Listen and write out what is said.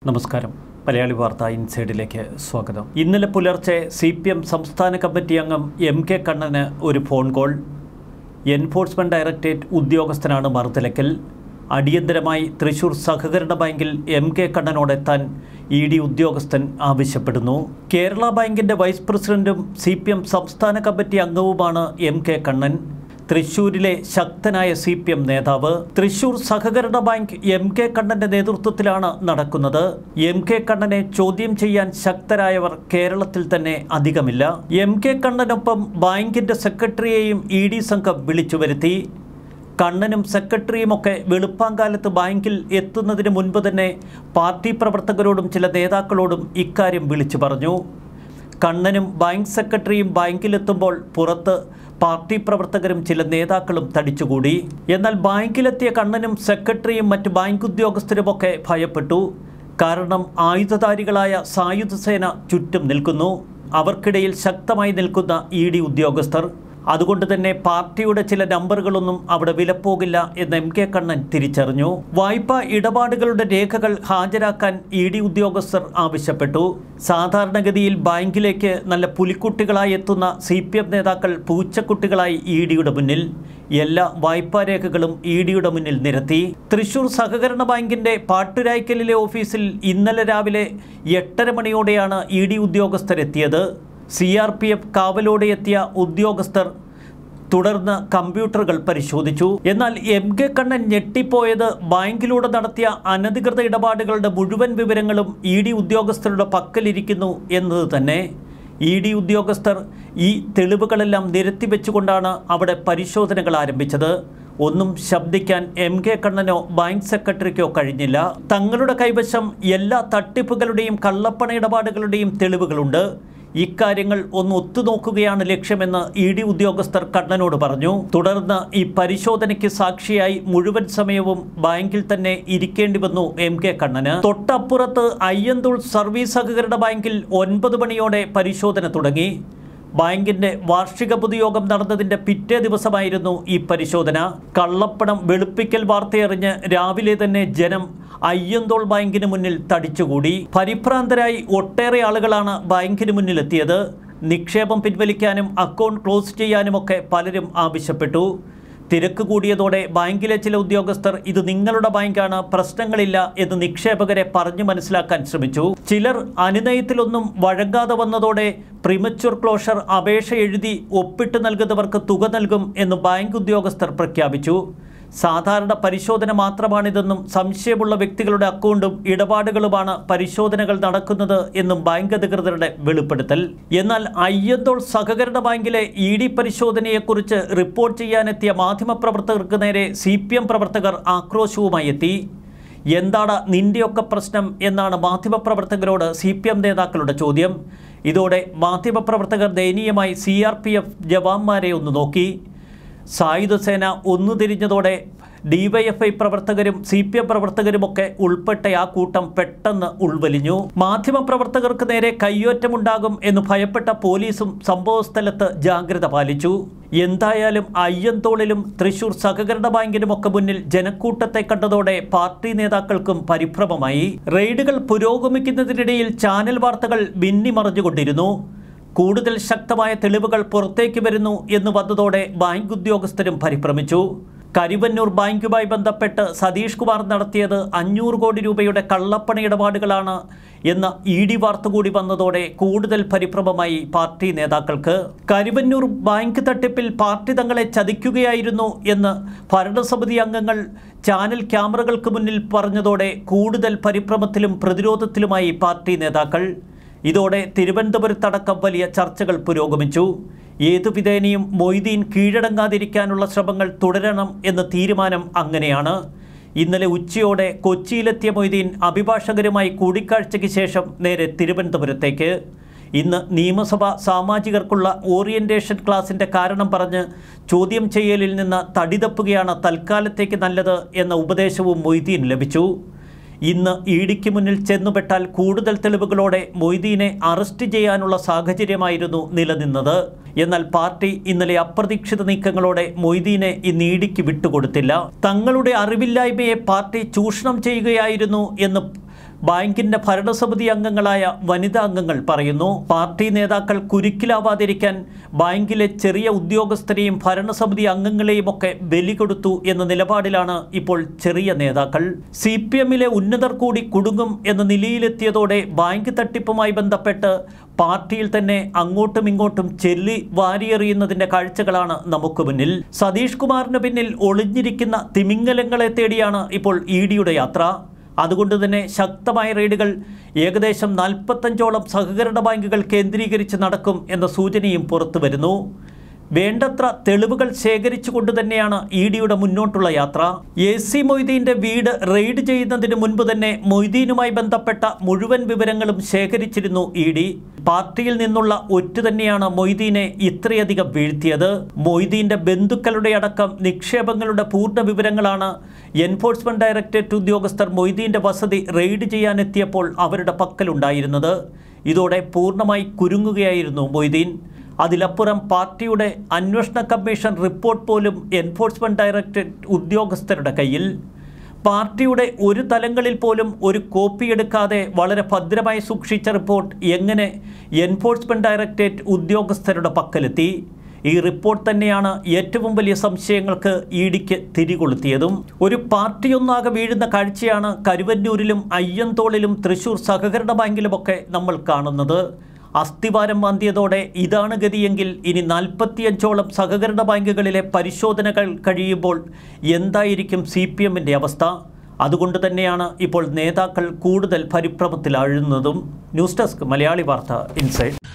നമസ്കാരം മലയാളി വാർത്ത ഇൻസൈഡിലേക്ക് സ്വാഗതം ഇന്നലെ പുലർച്ചെ സി പി എം സംസ്ഥാന കമ്മിറ്റി അംഗം എം കെ കണ്ണന് ഒരു ഫോൺ കോൾ എൻഫോഴ്സ്മെന്റ് ഡയറക്ടറേറ്റ് ഉദ്യോഗസ്ഥനാണ് മറുതലക്കൽ അടിയന്തരമായി തൃശൂർ സഹകരണ ബാങ്കിൽ എം കെ കണ്ണനോടെത്താൻ ഇ ഡി ഉദ്യോഗസ്ഥൻ ആവശ്യപ്പെടുന്നു കേരള ബാങ്കിന്റെ വൈസ് പ്രസിഡന്റും സി പി എം സംസ്ഥാന കമ്മിറ്റി അംഗവുമാണ് എം കെ കണ്ണൻ തൃശൂരിലെ ശക്തനായ സി പി എം നേതാവ് തൃശൂർ സഹകരണ ബാങ്ക് എം കെ കണ്ണന്റെ നേതൃത്വത്തിലാണ് നടക്കുന്നത് എം കെ കണ്ണനെ ചോദ്യം ചെയ്യാൻ ശക്തരായവർ കേരളത്തിൽ തന്നെ അധികമില്ല എം കെ കണ്ണനൊപ്പം ബാങ്കിന്റെ സെക്രട്ടറിയെയും ഇ ഡി സംഘം വിളിച്ചു വരുത്തി കണ്ണനും സെക്രട്ടറിയുമൊക്കെ വെളുപ്പാങ്കാലത്ത് ബാങ്കിൽ എത്തുന്നതിന് മുൻപ് തന്നെ പാർട്ടി പ്രവർത്തകരോടും ചില നേതാക്കളോടും ഇക്കാര്യം വിളിച്ചു പറഞ്ഞു കണ്ണനും ബാങ്ക് സെക്രട്ടറിയും ബാങ്കിലെത്തുമ്പോൾ പുറത്ത് പാർട്ടി പ്രവർത്തകരും ചില നേതാക്കളും തടിച്ചുകൂടി എന്നാൽ ബാങ്കിലെത്തിയ കണ്ണനും സെക്രട്ടറിയും മറ്റ് ബാങ്ക് ഉദ്യോഗസ്ഥരുമൊക്കെ ഭയപ്പെട്ടു കാരണം ആയുധധാരികളായ സായുധ സേന ചുറ്റും നിൽക്കുന്നു അവർക്കിടയിൽ ശക്തമായി നിൽക്കുന്ന ഇ ഡി ഉദ്യോഗസ്ഥർ അതുകൊണ്ട് തന്നെ പാർട്ടിയുടെ ചില നമ്പറുകളൊന്നും അവിടെ വിലപ്പോകില്ല എന്ന് എം കെ കണ്ണൻ തിരിച്ചറിഞ്ഞു വായ്പാ ഇടപാടുകളുടെ രേഖകൾ ഹാജരാക്കാൻ ഇ ഡി ഉദ്യോഗസ്ഥർ ആവശ്യപ്പെട്ടു സാധാരണഗതിയിൽ ബാങ്കിലേക്ക് നല്ല പുലിക്കുട്ടികളായി എത്തുന്ന സി പി എം നേതാക്കൾ പൂച്ചക്കുട്ടികളായി ഇ ഡിയുടെ മുന്നിൽ എല്ലാ വായ്പാ രേഖകളും ഇ ഡിയുടെ മുന്നിൽ നിരത്തി തൃശൂർ സഹകരണ ബാങ്കിന്റെ പാട്ടുരായ്ക്കലിലെ ഓഫീസിൽ ഇന്നലെ രാവിലെ എട്ടര മണിയോടെയാണ് ഇ ഡി ഉദ്യോഗസ്ഥരെത്തിയത് സി ആർ പി എഫ് കാവലോടെ എത്തിയ ഉദ്യോഗസ്ഥർ തുടർന്ന് കമ്പ്യൂട്ടറുകൾ പരിശോധിച്ചു എന്നാൽ എം കെ കണ്ണൻ ഞെട്ടിപ്പോയത് ബാങ്കിലൂടെ നടത്തിയ അനധികൃത ഇടപാടുകളുടെ മുഴുവൻ വിവരങ്ങളും ഇ ഡി ഉദ്യോഗസ്ഥരുടെ പക്കലിരിക്കുന്നു എന്നത് തന്നെ ഇ ഡി ഉദ്യോഗസ്ഥർ ഈ തെളിവുകളെല്ലാം നിരത്തി വെച്ചുകൊണ്ടാണ് അവിടെ പരിശോധനകൾ ആരംഭിച്ചത് ഒന്നും ശബ്ദിക്കാൻ എം കെ കണ്ണനോ ബാങ്ക് സെക്രട്ടറിക്കോ കഴിഞ്ഞില്ല തങ്ങളുടെ കൈവശം എല്ലാ തട്ടിപ്പുകളുടെയും കള്ളപ്പണ ഇടപാടുകളുടെയും തെളിവുകളുണ്ട് ഇക്കാര്യങ്ങൾ ഒന്ന് ഒത്തുനോക്കുകയാണ് ലക്ഷ്യമെന്ന് ഇ ഡി ഉദ്യോഗസ്ഥർ കണ്ണനോട് പറഞ്ഞു തുടർന്ന് ഈ പരിശോധനയ്ക്ക് സാക്ഷിയായി മുഴുവൻ സമയവും ബാങ്കിൽ തന്നെ ഇരിക്കേണ്ടി വന്നു എം കെ കണ്ണന് തൊട്ടപ്പുറത്ത് അയ്യന്തൂൾ സർവീസ് സഹകരണ ബാങ്കിൽ ഒൻപത് മണിയോടെ പരിശോധന തുടങ്ങി ബാങ്കിന്റെ വാർഷിക പൊതുയോഗം നടന്നതിന്റെ പിറ്റേ ദിവസമായിരുന്നു ഈ പരിശോധന കള്ളപ്പണം വെളുപ്പിക്കൽ വാർത്തയറിഞ്ഞ് രാവിലെ തന്നെ ജനം അയ്യന്തോൾ ബാങ്കിന് മുന്നിൽ തടിച്ചുകൂടി പരിഭ്രാന്തരായി ഒട്ടേറെ ആളുകളാണ് ബാങ്കിന് മുന്നിലെത്തിയത് നിക്ഷേപം പിൻവലിക്കാനും അക്കൗണ്ട് ക്ലോസ് ചെയ്യാനുമൊക്കെ പലരും ആവശ്യപ്പെട്ടു തിരക്ക് കൂടിയതോടെ ബാങ്കിലെ ചില ഉദ്യോഗസ്ഥർ ഇത് നിങ്ങളുടെ ബാങ്കാണ് പ്രശ്നങ്ങളില്ല എന്ന് നിക്ഷേപകരെ പറഞ്ഞു മനസ്സിലാക്കാൻ ശ്രമിച്ചു ചിലർ അനുനയത്തിലൊന്നും വഴങ്ങാതെ വന്നതോടെ പ്രിമച്വർ ക്ലോഷർ അപേക്ഷ എഴുതി ഒപ്പിട്ട് നൽകുന്നവർക്ക് തുക നൽകും എന്ന് ബാങ്ക് ഉദ്യോഗസ്ഥർ പ്രഖ്യാപിച്ചു സാധാരണ പരിശോധന മാത്രമാണിതെന്നും സംശയമുള്ള വ്യക്തികളുടെ അക്കൗണ്ടും ഇടപാടുകളുമാണ് പരിശോധനകൾ നടക്കുന്നത് എന്നും ബാങ്ക് അധികൃതരുടെ വെളിപ്പെടുത്തൽ എന്നാൽ അയ്യന്തോൾ സഹകരണ ബാങ്കിലെ ഇ ഡി പരിശോധനയെക്കുറിച്ച് റിപ്പോർട്ട് ചെയ്യാനെത്തിയ മാധ്യമപ്രവർത്തകർക്ക് നേരെ സി പി എം പ്രവർത്തകർ ആക്രോശവുമായി എത്തി എന്താണ് നിന്റെയൊക്കെ പ്രശ്നം എന്നാണ് മാധ്യമപ്രവർത്തകരോട് സി പി എം നേതാക്കളുടെ ചോദ്യം ഇതോടെ മാധ്യമപ്രവർത്തകർ ദയനീയമായി സി ആർ പി എഫ് ജവാന്മാരെ ഒന്ന് നോക്കി സായുധസേന ഒന്നു തിരിഞ്ഞതോടെ ഡിവൈഎഫ്ഐ പ്രവർത്തകരും സി പി എം പ്രവർത്തകരുമൊക്കെ ഉൾപ്പെട്ട ആ കൂട്ടം പെട്ടെന്ന് ഉൾവലിഞ്ഞു മാധ്യമപ്രവർത്തകർക്ക് നേരെ കയ്യേറ്റമുണ്ടാകും എന്ന് ഭയപ്പെട്ട പോലീസും സംഭവസ്ഥലത്ത് ജാഗ്രത പാലിച്ചു എന്തായാലും അയ്യന്തോളിലും തൃശൂർ സഹകരണ ബാങ്കിനുമൊക്കെ മുന്നിൽ ജനക്കൂട്ടത്തെ കണ്ടതോടെ പാർട്ടി നേതാക്കൾക്കും പരിഭ്രമമായി റെയ്ഡുകൾ പുരോഗമിക്കുന്നതിനിടയിൽ ചാനൽ വാർത്തകൾ മിന്നിമറിഞ്ഞുകൊണ്ടിരുന്നു കൂടുതൽ ശക്തമായ തെളിവുകൾ പുറത്തേക്ക് വരുന്നു എന്ന് വന്നതോടെ ബാങ്ക് ഉദ്യോഗസ്ഥരും പരിഭ്രമിച്ചു കരിവന്നൂർ ബാങ്കുമായി ബന്ധപ്പെട്ട് സതീഷ് കുമാർ നടത്തിയത് അഞ്ഞൂറ് കോടി രൂപയുടെ കള്ളപ്പണ ഇടപാടുകളാണ് എന്ന ഇ ഡി വാർത്ത കൂടി വന്നതോടെ കൂടുതൽ പരിഭ്രമമായി പാർട്ടി നേതാക്കൾക്ക് കരിവന്നൂർ ബാങ്ക് തട്ടിപ്പിൽ പാർട്ടി തങ്ങളെ ചതിക്കുകയായിരുന്നു എന്ന് ഭരണസമിതി അംഗങ്ങൾ ചാനൽ ക്യാമറകൾക്ക് മുന്നിൽ പറഞ്ഞതോടെ കൂടുതൽ പരിഭ്രമത്തിലും പ്രതിരോധത്തിലുമായി പാർട്ടി നേതാക്കൾ ഇതോടെ തിരുവനന്തപുരത്തടക്കം വലിയ ചർച്ചകൾ പുരോഗമിച്ചു ഏതു വിധേനയും മൊയ്തീൻ കീഴടങ്ങാതിരിക്കാനുള്ള ശ്രമങ്ങൾ തുടരണം എന്ന തീരുമാനം അങ്ങനെയാണ് ഇന്നലെ ഉച്ചയോടെ കൊച്ചിയിലെത്തിയ മൊയ്തീൻ അഭിഭാഷകരുമായി കൂടിക്കാഴ്ചയ്ക്ക് ശേഷം നേരെ തിരുവനന്തപുരത്തേക്ക് ഇന്ന് നിയമസഭ സാമാജികർക്കുള്ള ഓറിയന്റേഷൻ ക്ലാസിന്റെ കാരണം പറഞ്ഞ് ചോദ്യം ചെയ്യലിൽ നിന്ന് തടിതപ്പുകയാണ് തൽക്കാലത്തേക്ക് നല്ലത് എന്ന ഉപദേശവും മൊയ്തീൻ ലഭിച്ചു ഇന്ന് ഇഡിക്ക് മുന്നിൽ ചെന്നുപെട്ടാൽ കൂടുതൽ തെളിവുകളോടെ മൊയ്തീനെ അറസ്റ്റ് ചെയ്യാനുള്ള സാഹചര്യമായിരുന്നു നിലനിന്നത് എന്നാൽ പാർട്ടി ഇന്നലെ അപ്രതീക്ഷിത നീക്കങ്ങളോടെ മൊയ്തീനെ ഇന്ന് ഇഡിക്ക് വിട്ടുകൊടുത്തില്ല തങ്ങളുടെ അറിവില്ലായ്മയെ പാർട്ടി ചൂഷണം ചെയ്യുകയായിരുന്നു എന്ന് ബാങ്കിന്റെ ഭരണസമിതി അംഗങ്ങളായ വനിതാ അംഗങ്ങൾ പറയുന്നു പാർട്ടി നേതാക്കൾ കുരുക്കിലാവാതിരിക്കാൻ ബാങ്കിലെ ചെറിയ ഉദ്യോഗസ്ഥരെയും ഭരണസമിതി അംഗങ്ങളെയും ഒക്കെ ബലി കൊടുത്തു എന്ന നിലപാടിലാണ് ഇപ്പോൾ ചെറിയ നേതാക്കൾ സി പി എമ്മിലെ ഉന്നതർ കൂടി കുടുങ്ങും എന്ന നിലയിലെത്തിയതോടെ ബാങ്ക് തട്ടിപ്പുമായി ബന്ധപ്പെട്ട് പാർട്ടിയിൽ തന്നെ അങ്ങോട്ടും ഇങ്ങോട്ടും ചെല്ലി വാരിയെറിയുന്നതിന്റെ കാഴ്ചകളാണ് നമുക്ക് മുന്നിൽ സതീഷ് കുമാറിന് പിന്നിൽ ഒളിഞ്ഞിരിക്കുന്ന തിമിംഗലങ്ങളെ തേടിയാണ് ഇപ്പോൾ ഇ ഡിയുടെ യാത്ര അതുകൊണ്ട് തന്നെ ശക്തമായ റെയ്ഡുകൾ ഏകദേശം നാൽപ്പത്തഞ്ചോളം സഹകരണ ബാങ്കുകൾ കേന്ദ്രീകരിച്ച് നടക്കും എന്ന സൂചനയും പുറത്തു വരുന്നു വേണ്ടത്ര തെളിവുകൾ ശേഖരിച്ചുകൊണ്ട് തന്നെയാണ് ഇ ഡിയുടെ മുന്നോട്ടുള്ള യാത്ര എ സി മൊയ്തീൻ്റെ വീട് റെയ്ഡ് ചെയ്യുന്നതിന് മുൻപ് തന്നെ മൊയ്തീനുമായി ബന്ധപ്പെട്ട മുഴുവൻ വിവരങ്ങളും ശേഖരിച്ചിരുന്നു ഇ ഡി പാർട്ടിയിൽ നിന്നുള്ള ഒറ്റ തന്നെയാണ് മൊയ്തീനെ ഇത്രയധികം വീഴ്ത്തിയത് മൊയ്തീൻ്റെ ബന്ധുക്കളുടെ അടക്കം നിക്ഷേപങ്ങളുടെ പൂർണ്ണ വിവരങ്ങളാണ് എൻഫോഴ്സ്മെന്റ് ഡയറക്ടറേറ്റ് ഉദ്യോഗസ്ഥർ മൊയ്തീൻ്റെ വസതി റെയ്ഡ് ചെയ്യാനെത്തിയപ്പോൾ അവരുടെ പക്കലുണ്ടായിരുന്നത് ഇതോടെ പൂർണ്ണമായി കുരുങ്ങുകയായിരുന്നു മൊയ്തീൻ അതിലപ്പുറം പാർട്ടിയുടെ അന്വേഷണ കമ്മീഷൻ റിപ്പോർട്ട് പോലും എൻഫോഴ്സ്മെന്റ് ഡയറക്ടറേറ്റ് ഉദ്യോഗസ്ഥരുടെ കയ്യിൽ പാർട്ടിയുടെ ഒരു തലങ്ങളിൽ പോലും ഒരു കോപ്പി എടുക്കാതെ വളരെ ഭദ്രമായി സൂക്ഷിച്ച റിപ്പോർട്ട് എങ്ങനെ എൻഫോഴ്സ്മെന്റ് ഡയറക്ടറേറ്റ് ഉദ്യോഗസ്ഥരുടെ പക്കലെത്തി ഈ റിപ്പോർട്ട് തന്നെയാണ് ഏറ്റവും വലിയ സംശയങ്ങൾക്ക് ഇ ഡിക്ക് തിരികൊളുത്തിയതും ഒരു പാർട്ടിയൊന്നാകെ വീഴുന്ന കാഴ്ചയാണ് കരുവന്നൂരിലും അയ്യന്തോളിലും തൃശൂർ സഹകരണ ബാങ്കിലുമൊക്കെ നമ്മൾ കാണുന്നത് അസ്ഥിവാരം മാന്തിയതോടെ ഇതാണ് ഗതിയെങ്കിൽ ഇനി നാൽപ്പത്തിയഞ്ചോളം സഹകരണ ബാങ്കുകളിലെ പരിശോധനകൾ കഴിയുമ്പോൾ എന്തായിരിക്കും സി പി എമ്മിൻ്റെ അവസ്ഥ അതുകൊണ്ട് തന്നെയാണ് ഇപ്പോൾ നേതാക്കൾ കൂടുതൽ പരിഭ്രമത്തിലാഴുന്നതും ന്യൂസ് ഡെസ്ക് മലയാളി വാർത്ത ഇൻസൈഡ്